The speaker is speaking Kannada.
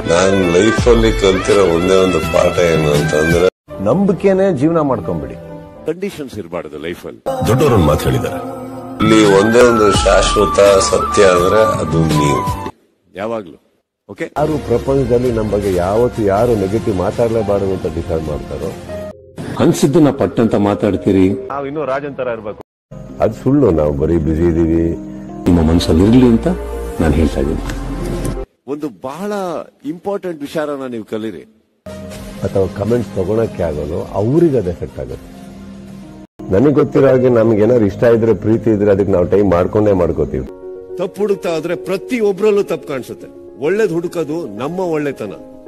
ನಾನ್ ಲೈಫ್ ಅಲ್ಲಿ ಕಲ್ತಿರೋ ಒಂದೇ ಒಂದು ಪಾಠ ಏನು ಅಂತಂದ್ರೆ ನಂಬಿಕೆನೆ ಜೀವನ ಮಾಡ್ಕೊಂಬಿಡಿ ಕಂಡೀಷನ್ಸ್ ಇರಬಾರ್ದು ಲೈಫಲ್ಲಿ ದೊಡ್ಡವರೊಂದು ಮಾತು ಹೇಳಿದ್ದಾರೆ ಇಲ್ಲಿ ಒಂದೇ ಒಂದು ಶಾಶ್ವತ ಸತ್ಯ ಅಂದ್ರೆ ಅದು ನೀವು ಯಾವಾಗ್ಲೂ ಓಕೆ ಯಾರು ಪ್ರಪಂಚದಲ್ಲಿ ನಮ್ಮ ಬಗ್ಗೆ ಯಾವತ್ತು ಯಾರು ನೆಗೆಟಿವ್ ಮಾತಾಡಲೇಬಾರದು ಅಂತ ಡಿಸೈಡ್ ಮಾಡ್ತಾರೋ ಅನ್ಸಿದ್ದನ್ನ ಪಟ್ಟಂತ ಮಾತಾಡ್ತೀರಿ ನಾವು ಇನ್ನೂ ರಾಜನ್ ತರ ಇರ್ಬೇಕು ಅದು ಸುಳ್ಳು ನಾವು ಬರೀ ಬಿಸಿ ಇದೀವಿ ನಿಮ್ಮ ಮನಸ್ಸಲ್ಲಿ ಇರ್ಲಿ ಅಂತ ನಾನು ಹೇಳ್ತಾ ಇದ್ದೀನಿ ಒಂದು ಬಹಳ ಇಂಪಾರ್ಟೆಂಟ್ ವಿಚಾರನ ನೀವು ಕಲೀರಿ ಅಥವಾ ಕಮೆಂಟ್ಸ್ ತಗೊಳಕ್ಕೆ ಆಗೋದು ಅವ್ರಿಗೆ ಅದು ಎಫೆಕ್ಟ್ ಆಗುತ್ತೆ ನನಗೆ ಗೊತ್ತಿರೋ ಹಾಗೆ ನಮ್ಗೆ ಏನಾದ್ರು ಇಷ್ಟ ಇದ್ರೆ ಪ್ರೀತಿ ಇದ್ರೆ ಅದಕ್ಕೆ ನಾವು ಟೈಮ್ ಮಾಡ್ಕೊಂಡೇ ಮಾಡ್ಕೋತೀವಿ ತಪ್ಪು ಹುಡುಕ್ತಾ ಹೋದ್ರೆ ಪ್ರತಿ ಒಬ್ರಲ್ಲೂ ತಪ್ಪು ಕಾಣಿಸುತ್ತೆ ಒಳ್ಳೇದ್ ಹುಡುಕೋದು ನಮ್ಮ ಒಳ್ಳೆತನ